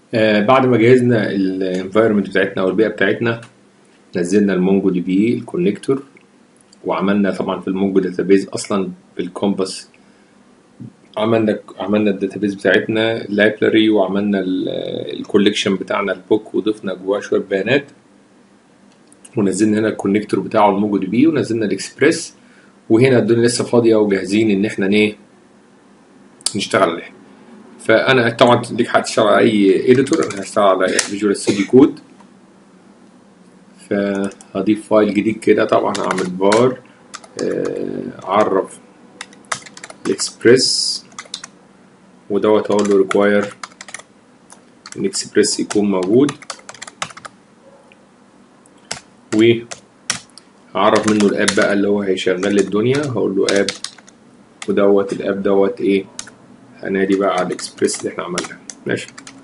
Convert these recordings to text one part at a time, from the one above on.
آه بعد ما جهزنا الانفايرمنت بتاعتنا او البيئه بتاعتنا نزلنا المونجو دي بي الكونكتور وعملنا طبعا في المونجو داتابيز اصلا بالكومباس عملنا عملنا الداتابيز بتاعتنا اللايبراري وعملنا الكوليكشن بتاعنا البوك وضفنا جواه شويه بيانات ونزلنا هنا الكونكتور بتاعه المونجو دي بي ونزلنا الاكسبريس وهنا الدنيا لسه فاضيه وجاهزين ان احنا ايه نشتغل عليها فانا طبعا ليك حق تشتغل على اي اديتور انا هشتغل على فيجوال ستوديو كود فهضيف فايل جديد كده طبعا هعمل بار اعرف الاكسبريس ودوت هقول له ريكواير ان اكسبريس يكون موجود و هعرف منه الاب بقى اللي هو هيشغل لي الدنيا هقول له اب ودوت الاب دوت ايه هنادي بقى على الاكسبريس اللي احنا عملناه ماشي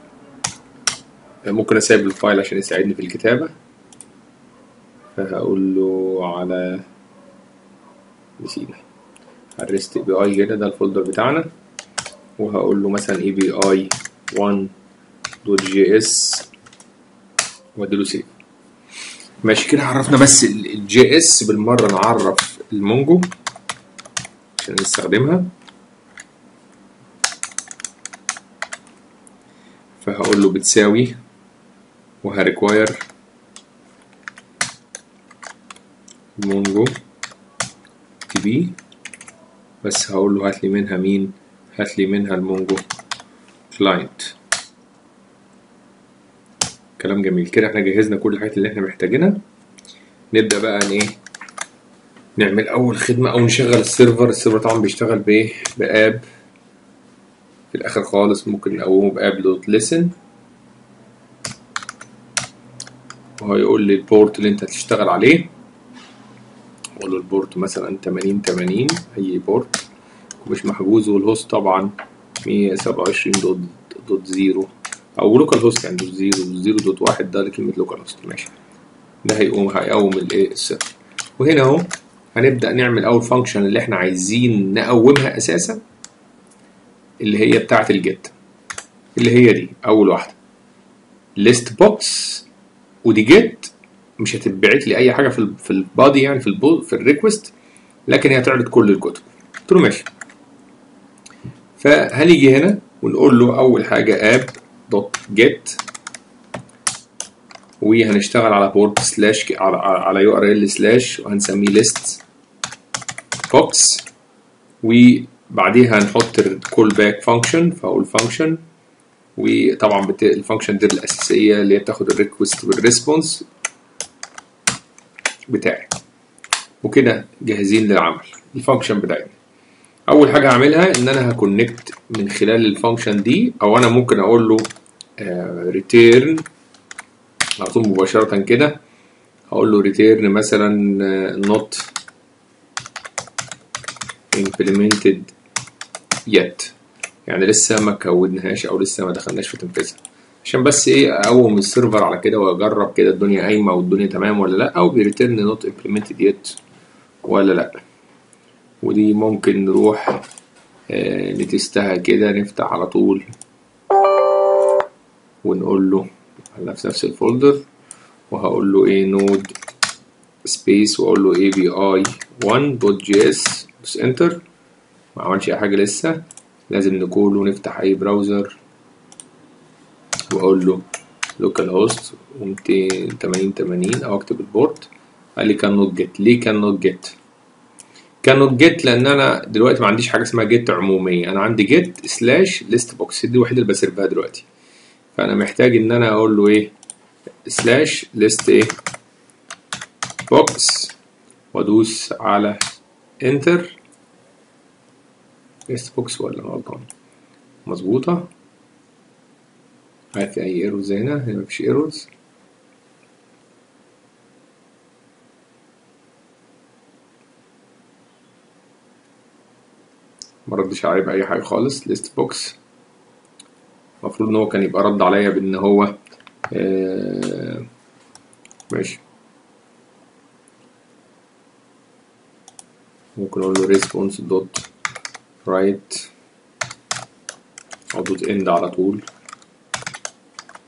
ممكن اسيب الفايل عشان يساعدني في الكتابه فهقول له على نسينا على الريست اي بي اي كده ده الفولدر بتاعنا وهقول له مثلا اي بي اي 1 دوت جي اس واديله سيف ماشي كده عرفنا بس الجي اس بالمره نعرف المونجو عشان نستخدمها فهقول له بتساوي وهريكواير مونجو تي بي بس هقول له هات لي منها مين هات لي منها المونجو كلاينت كلام جميل كده احنا جهزنا كل الحاجات اللي احنا محتاجينها نبدا بقى ان ايه نعمل اول خدمه او نشغل السيرفر السيرفر طبعا بيشتغل بايه باب في الاخر خالص ممكن نقومه باب دوت ليسن وهيقول لي البورت اللي انت هتشتغل عليه اقول له البورت مثلا 80 80 اي بورت ومش محجوز والهوست طبعا 127 دوت دوت زيرو او لوكال هوست يعني دوت زيرو دوت زيرو دوت واحد ده لكلمه لوكال هوست ماشي ده هيقوم هيقوم الايه السيرفر وهنا اهو هنبدا نعمل اول فانكشن اللي احنا عايزين نقومها اساسا اللي هي بتاعه الجيت اللي هي دي اول واحده ليست بوكس ودي جيت مش هتبعت لي اي حاجه في في البادي يعني في البول في الريكوست لكن هي هتعرض كل الكتب قلت له ماشي فهنيجي هنا ونقول له اول حاجه اب دوت جيت وهنشتغل على بورت سلاش على على يو ار ال سلاش وهنسميه ليست بوكس وبعديها هنحط الكول باك فانكشن فاقول فانكشن وطبعا بت... الفانكشن دي الاساسيه اللي هي بتاخد الريكوست والريسبونس بتاعي وكده جاهزين للعمل الفانكشن بتاعتنا اول حاجه هعملها ان انا هكونكت من خلال الفانكشن دي او انا ممكن اقول له ريتيرن على طول مباشره كده هقول له ريتيرن مثلا not implemented yet يعني لسه ما كودناهاش او لسه ما دخلناش في تنفيذها عشان بس ايه اقوم السيرفر على كده واجرب كده الدنيا قايمه والدنيا تمام ولا لا او بيريتيرن نوت امبلمنتد يت ولا لا ودي ممكن نروح آه نتستها كده نفتح على طول ونقول له على نفس نفس الفولدر وهقول له ايه نود سبيس واقول له اي بي اي 1 دوت جي اس بس انتر ما عملش اي حاجه لسه لازم نقول ونفتح اي براوزر واقول له لوكال هوست و280 80 او اكتب البورت قال لي كان نوت جيت ليه كان نوت جيت كان نوت جيت لان انا دلوقتي ما عنديش حاجه اسمها جيت عموميه انا عندي جيت سلاش ليست بوكس دي الوحيده اللي بسيرفها دلوقتي فانا محتاج ان انا اقول له ايه سلاش ليست ايه بوكس وادوس على انتر ليست بوكس ولا غلطان مظبوطه هل في اي ايرورز هنا هنا مفيش ايرورز مردش عليه بأي حاجة خالص ليست بوكس المفروض ان هو كان يبقى رد عليا بان هو آه ماشي ممكن اقول له response دوت رايت او دوت اند على طول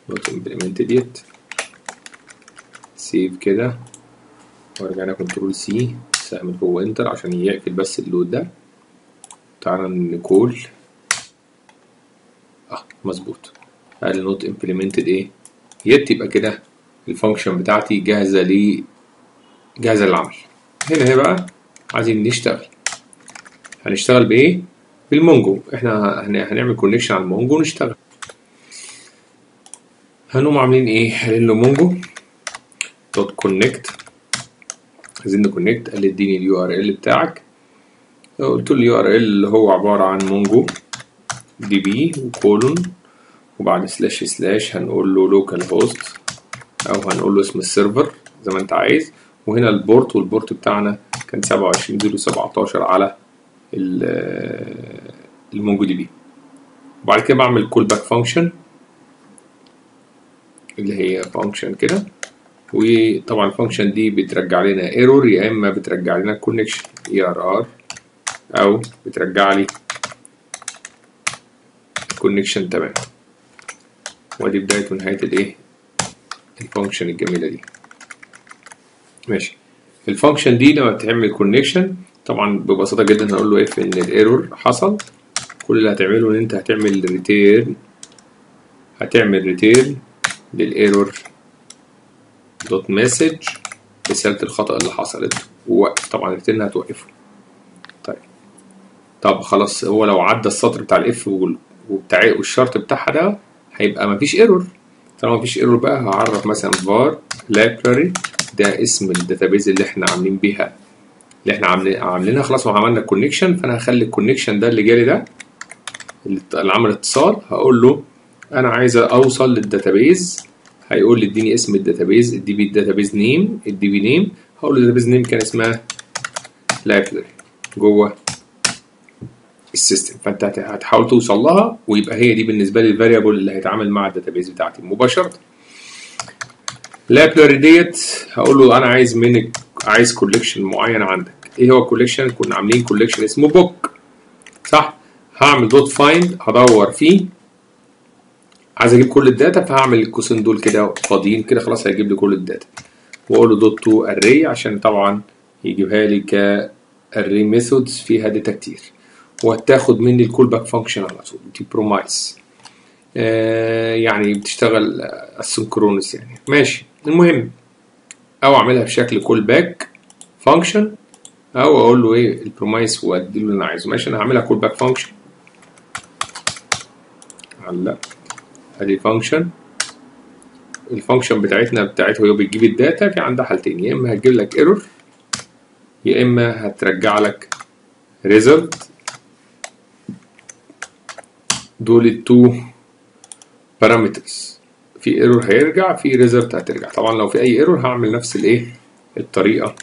not implemented yet سيف كده ورجعنا كنترول سي سهم فوق انتر عشان يقفل بس اللود ده تعالى نقول اه مظبوط قال نوت امبلمنتد ايه يت يبقى كده الفانكشن بتاعتي جاهزه ل جاهزه للعمل هنا هي بقى عايزين نشتغل هنشتغل بايه بالمونجو احنا هنعمل كونكشن على المونجو ونشتغل هنقوم عاملين ايه قايلين له مونجو دوت كونكت عايزين نكونكت قال لي اديني اليو ار ال بتاعك قلت له اليو ار ال اللي هو عباره عن مونجو دي بي وكولون وبعد سلاش سلاش هنقول له لوكال هوست او هنقول له اسم السيرفر زي ما انت عايز وهنا البورت والبورت بتاعنا كان 27017 على المونجو دي بي وبعد كده بعمل كول باك فانكشن اللي هي فانكشن كده وطبعا الفانكشن دي بترجع لنا ايرور يا اما بترجع لنا كونكشن اي ار ار او بترجع لي كونكشن تمام ودي بدايه ونهايه الايه الفانكشن الجميله دي ماشي الفانكشن دي لما بتعمل كونكشن طبعا ببساطه جدا هقول له اف ان الايرور حصل كل اللي هتعمله ان انت هتعمل ريتيرن هتعمل ريتيرن للايرور دوت مسج رسالة الخطأ اللي حصلت ووقف طبعا ريتيرن هتوقفه طيب طب خلاص هو لو عدى السطر بتاع الاف وبتاع والشرط بتاعها ده هيبقى مفيش ايرور طالما مفيش ايرور بقى هعرف مثلا var library ده اسم الداتابيز اللي احنا عاملين بيها اللي احنا عاملين عاملينها خلاص وعملنا كونكشن فانا هخلي الكونكشن ده اللي جالي ده اللي عمل اتصال هقول له انا عايز اوصل للداتابيز هيقول لي اديني اسم الداتابيز ادي بي الداتابيز نيم الدي بي نيم هقول له الداتابيز نيم كان اسمها لايبرري جوه السيستم فانت هتحاول توصل لها ويبقى هي دي بالنسبه لي الفاريبل اللي هيتعامل مع الداتابيز بتاعتي مباشره لايبرري ديت هقول له انا عايز منك عايز كوليكشن معين عندك ايه هو الكوليكشن كنا عاملين كوليكشن اسمه بوك صح هعمل دوت فايند هدور فيه عايز اجيب كل الداتا فهعمل القوسين دول كده فاضيين كده خلاص هيجيب لي كل الداتا واقول له دوت تو اري عشان طبعا يجيبها لي كاري ميثودز فيها داتا كتير وهتاخد مني الكول باك فانكشن على طول دي برومايس آه يعني بتشتغل اسynchronous يعني ماشي المهم او اعملها بشكل كول باك فانكشن او اقول له ايه البرومايس وادي له اللي انا عايزه ماشي انا هعملها كول باك فانكشن علق ادي فانكشن الفانكشن بتاعتنا بتاعته هي بتجيب الداتا في عندها حالتين يا اما هتجيب لك ايرور يا اما هترجع لك ريزلت دول التو بارامترز في ايرور هيرجع في ريزلت هترجع طبعا لو في اي ايرور هعمل نفس الايه الطريقه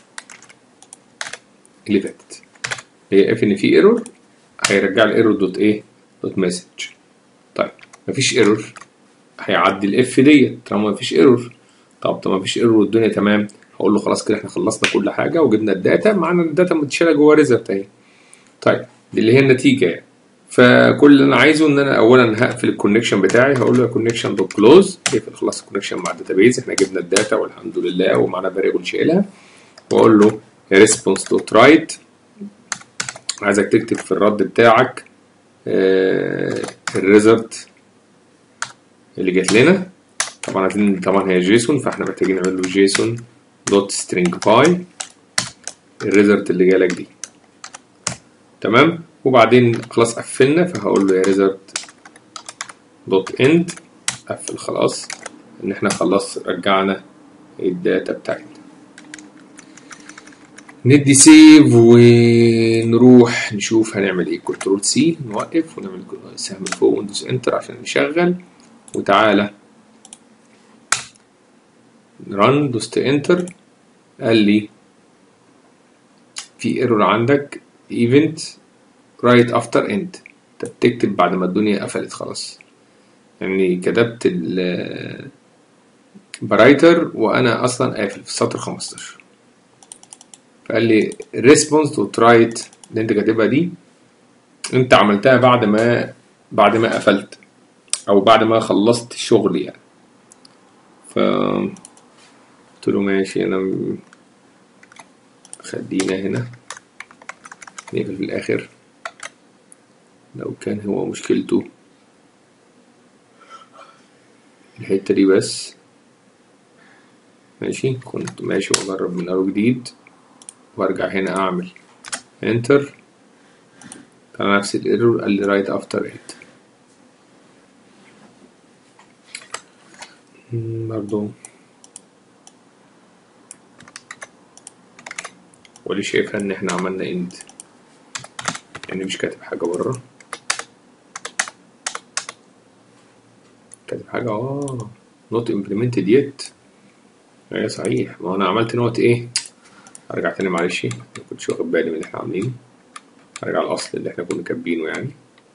اللي فاتت هي اف ان في ايرور هيرجع لي ايرور دوت ايه دوت مسج طيب مفيش ايرور هيعدي الاف ديت طالما مفيش ايرور طب طب مفيش ايرور والدنيا تمام هقول له خلاص كده احنا خلصنا كل حاجه وجبنا الداتا معانا الداتا متشاله جوه ريزلت اهي طيب دي اللي هي النتيجه يعني فكل اللي انا عايزه ان انا اولا هقفل الكونكشن بتاعي هقول له كونكشن دوت كلوز اقفل خلاص الكونكشن مع الداتابيز احنا جبنا الداتا والحمد لله ومعانا فاريبل شايلها واقول له ريسبونس دوت رايت عايزك تكتب في الرد بتاعك آه الريزلت اللي جات لنا طبعا عايزين طبعا هي جيسون فاحنا محتاجين نعمل له جيسون دوت سترينج باي الريزلت اللي جالك دي تمام وبعدين خلاص قفلنا فهقول له يا ريزلت دوت اند قفل خلاص ان احنا خلاص رجعنا الداتا بتاعتنا ندي سيف ونروح نشوف هنعمل ايه كنترول سي نوقف ونعمل سهم فوق وندوس انتر عشان نشغل وتعالى رن دوست انتر قال لي في ايرور عندك ايفنت رايت افتر اند انت بتكتب بعد ما الدنيا قفلت خلاص يعني كتبت ال برايتر وانا اصلا قافل في السطر 15 فقال لي ريسبونس تو رايت اللي انت كاتبها دي انت عملتها بعد ما بعد ما قفلت او بعد ما خلصت الشغل يعني ف قلت له ماشي انا م- خلينا هنا نقفل في الاخر لو كان هو مشكلته الحتة دي بس ماشي كنت ماشي واجرب من اول جديد وارجع هنا اعمل انتر طلع نفس الايرور قال لي رايت افتر ات برضو ولي شايفها ان احنا عملنا اند يعني مش كاتب حاجة بره كاتب حاجة اه not implemented yet ايه صحيح ما انا عملت نوت ايه ارجع تاني معلش ما كنتش واخد بالي من اللي احنا عاملينه ارجع الاصل اللي احنا كنا كاتبينه يعني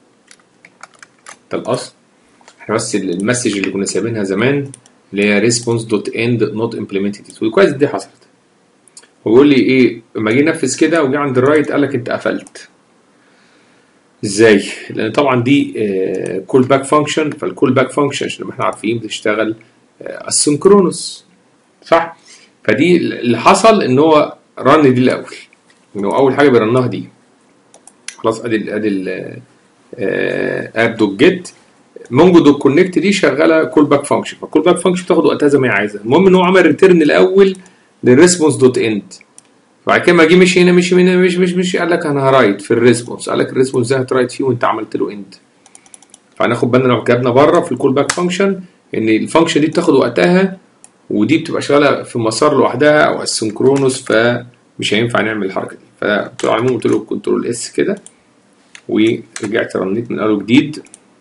ده الاصل احنا بس المسج اللي كنا سايبينها زمان اللي هي response dot end not implemented yet كويس دي حصلت هو بيقول لي ايه لما جه ينفذ كده وجه عند الرايت قال لك انت قفلت ازاي؟ لان طبعا دي كول باك فانكشن فالكول باك فانكشن عشان ما احنا عارفين بتشتغل اسynchronous صح؟ فدي اللي حصل ان هو رن دي الاول ان هو اول حاجه بيرنها دي خلاص ادي ال ادي ال اب دوت جيت مونجو دوت كونكت دي شغاله كول باك فانكشن فالكول باك فانكشن بتاخد وقتها زي ما هي عايزه المهم ان هو عمل ريتيرن الاول للريسبونس دوت اند بعد كده ما جه مشي هنا مشي هنا مشي مشي مشي قال لك انا هرايت في الريسبونس قال لك الريسبونس ده هترايت فيه وانت عملت له اند فهناخد بالنا لو كتبنا بره في الكول باك فانكشن ان الفانكشن دي بتاخد وقتها ودي بتبقى شغاله في مسار لوحدها او اسynchronous فمش هينفع نعمل الحركه دي فقلت له على العموم قلت له كنترول اس كده ورجعت رنيت من اول جديد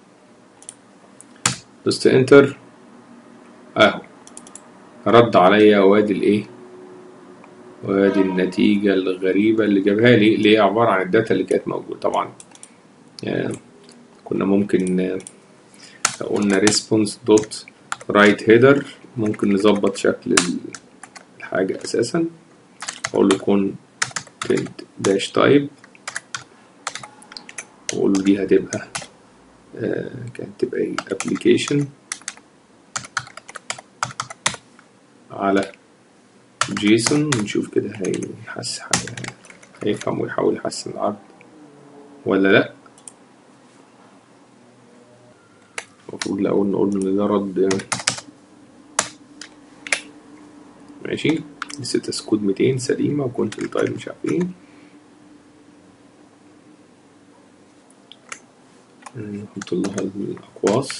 دوست انتر اهو رد عليا وادي الايه وادي النتيجة الغريبة اللي جابها لي اللي هي عبارة عن الداتا اللي كانت موجودة طبعا يعني كنا ممكن آه، لو قلنا response dot write header ممكن نظبط شكل ال- الحاجة أساسا أقول له content dash type وأقول له دي هتبقى آه، كانت تبقى ايه application على جيسون ونشوف كده هيحس هيفهم ويحاول يحسن العرض ولا لأ المفروض الأول نقول إن ده رد ماشي لسه سكود 200 سليمة وكنت التايب مش عارف ايه نحط لها الأقواس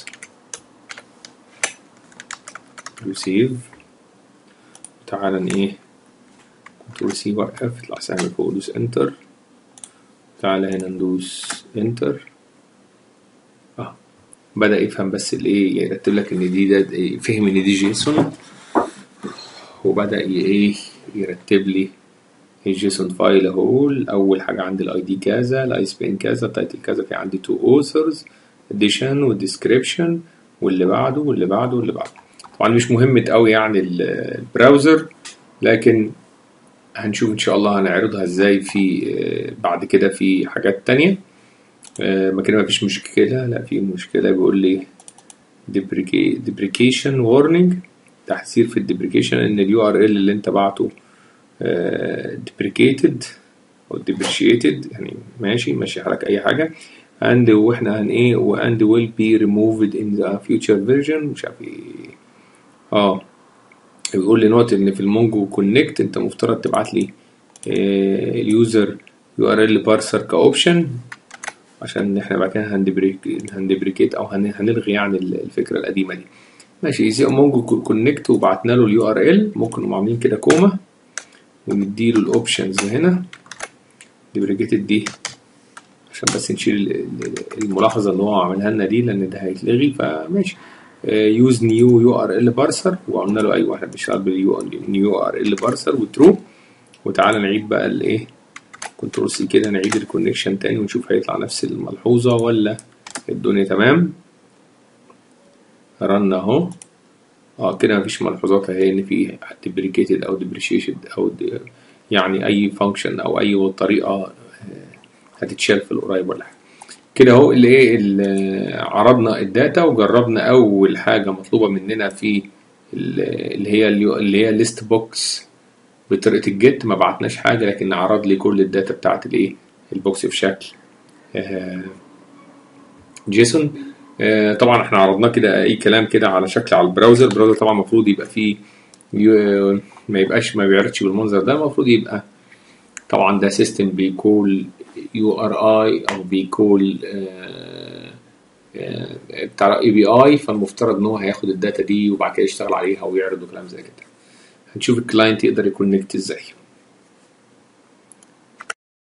ريسيف تعالى ن- ايه كنترول سي وقف يطلع سهم فوق دوس انتر تعالى هنا ندوس انتر اه بدأ يفهم بس الايه يرتب لك ان دي ده إيه، فهم ان دي جيسون وبدأ ي- ايه يرتب لي الجيسون فايل اهو اول حاجه عندي الاي دي كذا الاي سبين كذا التايتل كذا في عندي تو اوثرز اديشن والديسكريبشن واللي بعده واللي بعده واللي بعده طبعا مش مهمة قوي يعني ال- البراوزر لكن هنشوف ان شاء الله هنعرضها ازاي في آه، بعد كده في حاجات تانية آه، ما كده مفيش مشكلة لا في مشكلة بيقول لي deprecation warning تحذير في الديبريكيشن ان اليو ار ال اللي انت بعته آه، deprecated او depreciated يعني ماشي ماشي حالك اي حاجة and واحنا هن ايه و and will be removed in the future version مش عارف ايه اه بيقول لي نوت ان في المونجو كونكت انت مفترض تبعت لي اليوزر يو ار ال بارسر كاوبشن عشان احنا بعد كده هندبريك هندبريكيت او هن- هنلغي يعني ال- الفكره القديمه دي ماشي زي مونجو كونكت وبعتنا له اليو ار ال ممكن نقوم عاملين كده كوما ونديله الاوبشنز هنا ديبريكيتد دي عشان بس نشيل ال- ال- الملاحظه اللي هو عملها لنا دي لان ده هيتلغي فماشي يوز نيو يو ار ال بارسر وقلنا له ايوه احنا بنشتغل باليو نيو ار ال بارسر وترو وتعالى نعيد بقى الايه كنترول سي كده نعيد الكونكشن تاني ونشوف هيطلع نفس الملحوظه ولا الدنيا تمام رن اهو اه كده مفيش ملحوظات اهي ان في ديبريكيتد او ديبريشيشد او دي يعني اي فانكشن او اي طريقه آه، هتتشال في القريب ولا حاجه كده اهو اللي ايه اللي عرضنا الداتا وجربنا اول حاجه مطلوبه مننا في اللي هي اللي هي ليست بوكس بطريقه الجيت ما بعتناش حاجه لكن عرض لي كل الداتا بتاعت الايه البوكس في شكل جيسون طبعا احنا عرضناه كده اي كلام كده على شكل على البراوزر البراوزر طبعا المفروض يبقى فيه ما يبقاش ما بيعرضش بالمنظر ده المفروض يبقى طبعا ده سيستم بيكول يو ار اي او بيكول بتاع اي بي اي فالمفترض ان هو هياخد الداتا دي وبعد كده يشتغل عليها ويعرض وكلام زي كده هنشوف الكلاينت يقدر يكونكت ازاي